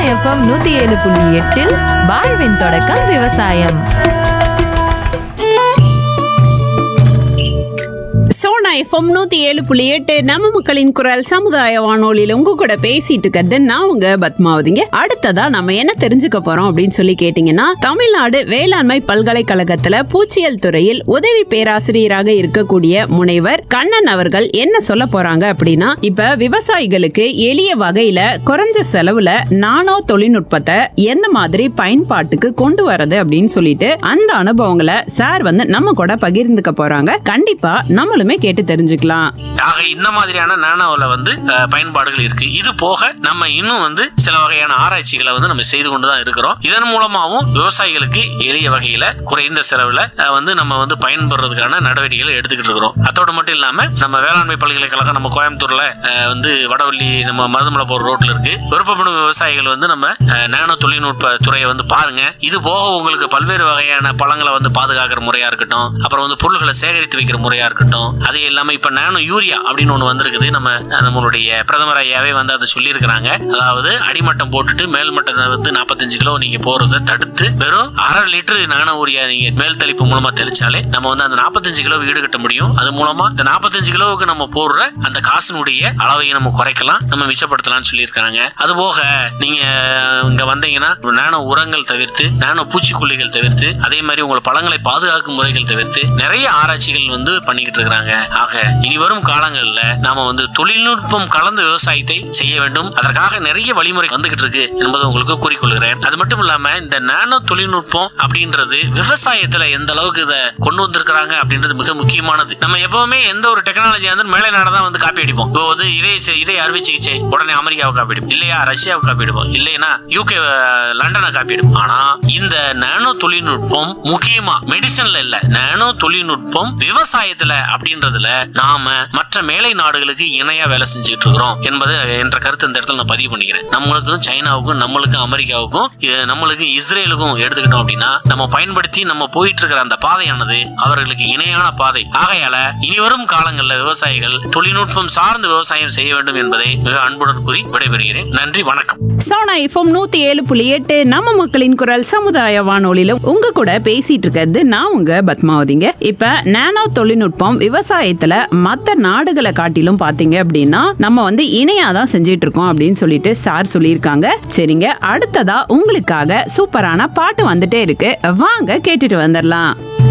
FM நூத்தி ஏழு புள்ளி எட்டில் வாழ்வின் தொடக்கம் விவசாயம் சோனா எஃப்எம் நூத்தி ஏழு புள்ளி எட்டு நம்ம மக்களின் குரல் சமுதாய வானொலியில உங்க கூட பேசிட்டு இருக்கிறது நான் உங்க பத்மாவதிங்க அடுத்ததா நம்ம என்ன தெரிஞ்சுக்க போறோம் அப்படின்னு சொல்லி கேட்டீங்கன்னா தமிழ்நாடு வேளாண்மை பல்கலைக்கழகத்துல பூச்சியல் துறையில் உதவி பேராசிரியராக இருக்கக்கூடிய முனைவர் கண்ணன் அவர்கள் என்ன சொல்ல போறாங்க அப்படின்னா இப்ப விவசாயிகளுக்கு எளிய வகையில குறைஞ்ச செலவுல நானோ தொழில்நுட்பத்தை எந்த மாதிரி பயன்பாட்டுக்கு கொண்டு வரது அப்படின்னு சொல்லிட்டு அந்த அனுபவங்களை சார் வந்து நம்ம கூட பகிர்ந்துக்க போறாங்க கண்டிப்பா நம்மளுமே கேட்டு தெரிஞ்சுக்கலாம் ஆக இந்த மாதிரியான நானோவில் வந்து அஹ், பயன்பாடுகள் இருக்கு இது போக நம்ம இன்னும் வந்து சில வகையான ஆராய்ச்சிகளை வந்து நம்ம செய்து கொண்டு தான் இருக்கிறோம் இதன் மூலமாகவும் விவசாயிகளுக்கு எளிய வகையில குறைந்த செலவுல அஹ், வந்து நம்ம வந்து பயன்படுறதுக்கான நடவடிக்கைகளை எடுத்துக்கிட்டு இருக்கிறோம் அதோடு மட்டும் இல்லாம நம்ம வேளாண்மை பல்கலைக்கழகம் நம்ம கோயம்புத்தூர்ல அஹ், வந்து வடவள்ளி நம்ம மருதமலை போற ரோட்ல இருக்கு விருப்பப்படும் விவசாயிகள் வந்து நம்ம அஹ், நானோ தொழில்நுட்ப துறையை வந்து பாருங்க இது போக உங்களுக்கு பல்வேறு வகையான பழங்களை வந்து பாதுகாக்கிற முறையா இருக்கட்டும் அப்புறம் வந்து பொருள்களை சேகரித்து வைக்கிற முறையா இருக்கட்டும் அது இல்லாம இப்ப நானோ யூரியா அப்படின்னு ஒண்ணு வந்திருக்குது நம்ம அஹ், நம்மளுடைய பிரதமர் ஐயாவே வந்து அதை சொல்லியிருக்கிறாங்க அதாவது அடிமட்டம் போட்டுட்டு மேல்மட்டம் வந்து 45 கிலோ நீங்க போறதை தடுத்து வெறும் அரை லிட்டர் நானோ யூரியா நீங்க மேல் தெளிப்பு மூலமா தெளிச்சாலே நம்ம வந்து அந்த 45 கிலோ ஈடுகட்ட முடியும் அது மூலமா இந்த 45 கிலோவுக்கு நம்ம போடுற அந்த காசினுடைய அளவை நம்ம குறைக்கலாம் நம்ம மிச்சப்படுத்தலாம்னு சொல்லியிருக்காங்க அது போக நீங்க இங்க வந்தீங்கன்னா நானோ உரங்கள் தவிர்த்து நானோ பூச்சிக்கொல்லிகள் தவிர்த்து அதே மாதிரி உங்கள் பழங்களை பாதுகாக்கும் முறைகள் தவிர்த்து நிறைய ஆராய்ச்சிகள் வந்து பண்ணிக்கிட்டு இருக்கிறாங்க ஆக இனி வரும் காலங்கள்ல நாம வந்து தொழில்நுட்பம் கலந்த விவசாயத்தை செய்ய வேண்டும் அதற்காக நிறைய வழிமுறை வந்துகிட்டு இருக்கு என்பதை உங்களுக்கு கூறிக்கொள்கிறேன் அது மட்டும் இல்லாம இந்த நானோ தொழில்நுட்பம் அப்படின்றது விவசாயத்துல எந்த அளவுக்கு இதை கொண்டு வந்திருக்கிறாங்க அப்படின்றது மிக முக்கியமானது நம்ம எப்பவுமே எந்த ஒரு டெக்னாலஜி வந்து மேலை நாடதான் வந்து காப்பி அடிப்போம் இப்போ வந்து இதே செ- இதே அறுவை சிகிச்சை உடனே அமெரிக்காவை காப்பி அடிப்போம் இல்லையா ரஷ்யாவை காப்பி அடிப்போம் இல்லைன்னா யூகே லண்டனை காப்பி அடிப்போம் ஆனா இந்த நானோ தொழில்நுட்பம் முக்கியமா மெடிசன்ல இல்ல நானோ தொழில்நுட்பம் விவசாயத்துல அப்படின்றதுல நாம மற்ற மேலை நாடுகளுக்கு இணையா வேலை செஞ்சுட்டு இருக்கிறோம் என்பது என்ற கருத்து இந்த இடத்துல நான் பதிவு பண்ணிக்கிறேன் நம்மளுக்கும் சைனாவுக்கும் நம்மளுக்கும் அமெரிக்காவுக்கும் இ- நம்மளுக்கும் இஸ்ரேலுக்கும் எடுத்துக்கிட்டோம் அப்படின்னா நம்ம பயன்படுத்தி நம்ம போயிட்டு இருக்கிற அந்த பாதையானது அவர்களுக்கு இணையான பாதை ஆகையால இனி வரும் காலங்களில் விவசாயிகள் தொழில்நுட்பம் சார்ந்து விவசாயம் செய்ய வேண்டும் என்பதை மிக அன்புடன் கூறி விடைபெறுகிறேன் நன்றி வணக்கம் சோனா எஃப்எம் நூத்தி ஏழு புள்ளி எட்டு நம்ம மக்களின் குரல் சமுதாய வானொலியில உங்க கூட பேசிட்டு இருக்கிறது நான் உங்க பத்மாவதிங்க இப்ப நானோ தொழில்நுட்பம் விவசாயத்துல மத்த நாடுகளை காட்டிலும் பாத்தீங்க அப்படின்னா நம்ம வந்து இணையா தான் செஞ்சிட்டு இருக்கோம் அப்படின்னு சொல்லிட்டு சார் சொல்லியிருக்காங்க சரிங்க அடுத்ததா உங்களுக்காக சூப்பரான பாட்டு வந்துட்டே இருக்கு வாங்க கேட்டுட்டு வந்துடலாம்